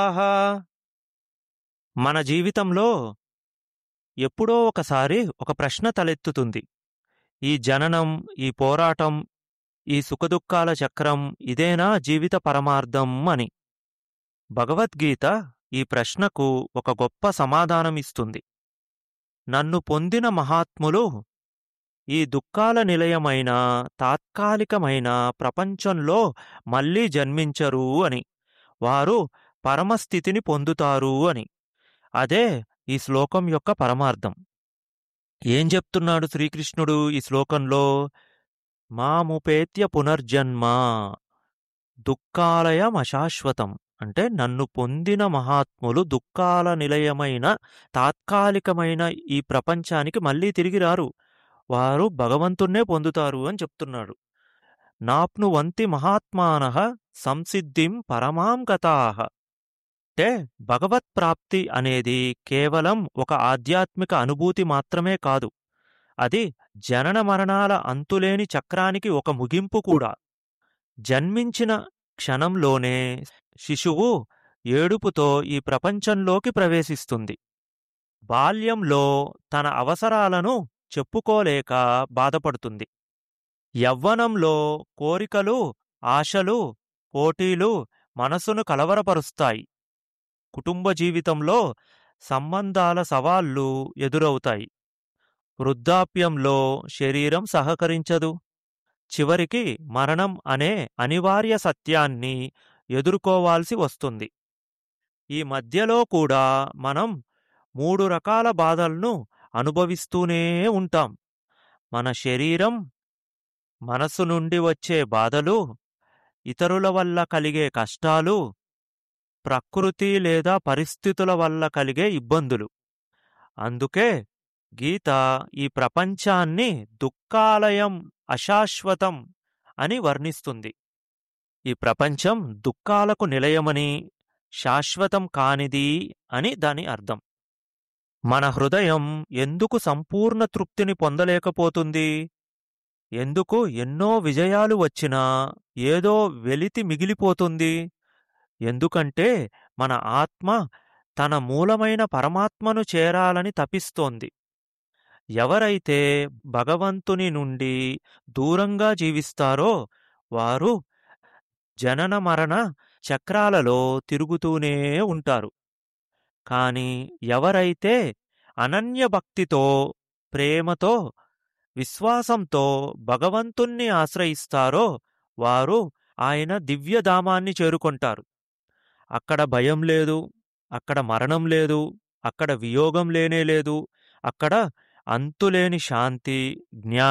ఆహా మన జీవితంలో ఎప్పుడో ఒకసారి ఒక ప్రశ్న తలెత్తుతుంది ఈ జననం ఈ పోరాటం ఈ సుఖదుఖాల చక్రం ఇదేనా జీవిత పరమార్థం అని భగవద్గీత ఈ ప్రశ్నకు ఒక గొప్ప సమాధానమిస్తుంది నన్ను పొందిన మహాత్ములు ఈ దుఃఖాల నిలయమైన తాత్కాలికమైన ప్రపంచంలో మళ్ళీ జన్మించరు అని వారు పరమస్థితిని పొందుతారు అని అదే ఈ శ్లోకం యొక్క పరమార్థం ఏం చెప్తున్నాడు శ్రీకృష్ణుడు ఈ శ్లోకంలో మాముపేత్య పునర్జన్మ దుఃఖాలయమశాశ్వతం అంటే నన్ను పొందిన మహాత్ములు దుఃఖాల నిలయమైన తాత్కాలికమైన ఈ ప్రపంచానికి మళ్ళీ తిరిగి రారు వారు భగవంతుణ్ణే పొందుతారు అని చెప్తున్నాడు నాప్ను వంతి మహాత్మాన సంసిద్ధిం పరమాం గతాహ అంటే భగవత్ ప్రాప్తి అనేది కేవలం ఒక ఆధ్యాత్మిక అనుభూతి మాత్రమే కాదు అది జనన మరణాల అంతులేని చక్రానికి ఒక ముగింపు కూడా జన్మించిన క్షణంలోనే శిశువు ఏడుపుతో ఈ ప్రపంచంలోకి ప్రవేశిస్తుంది బాల్యంలో తన అవసరాలను చెప్పుకోలేక బాధపడుతుంది యవ్వనంలో కోరికలు ఆశలు పోటీలు మనసును కలవరపరుస్తాయి కుటుంబ జీవితంలో సంబంధాల సవాళ్లు ఎదురవుతాయి వృద్ధాప్యంలో శరీరం సహకరించదు చివరికి మరణం అనే అనివార్య సత్యాన్ని ఎదుర్కోవాల్సి వస్తుంది ఈ మధ్యలో కూడా మనం మూడు రకాల బాధలను అనుభవిస్తూనే ఉంటాం మన శరీరం మనసు నుండి వచ్చే బాధలు ఇతరుల వల్ల కలిగే కష్టాలు ప్రకృతి లేదా పరిస్థితుల వల్ల కలిగే ఇబ్బందులు అందుకే గీత ఈ ప్రపంచాన్ని దుఃఖాలయం అశాశ్వతం అని వర్ణిస్తుంది ఈ ప్రపంచం దుఃఖాలకు నిలయమని శాశ్వతం కానిది అని దాని అర్థం మన హృదయం ఎందుకు సంపూర్ణ తృప్తిని పొందలేకపోతుంది ఎందుకు ఎన్నో విజయాలు వచ్చినా ఏదో వెలితి మిగిలిపోతుంది ఎందుకంటే మన ఆత్మ తన మూలమైన పరమాత్మను చేరాలని తపిస్తోంది ఎవరైతే భగవంతుని నుండి దూరంగా జీవిస్తారో వారు జనన మరణ చక్రాలలో తిరుగుతూనే ఉంటారు కాని ఎవరైతే అనన్య భక్తితో ప్రేమతో విశ్వాసంతో భగవంతుణ్ణి ఆశ్రయిస్తారో వారు ఆయన దివ్యధామాన్ని చేరుకొంటారు అక్కడ భయం లేదు అక్కడ మరణం లేదు అక్కడ వియోగం లేనే లేదు అక్కడ అంతులేని శాంతి జ్ఞా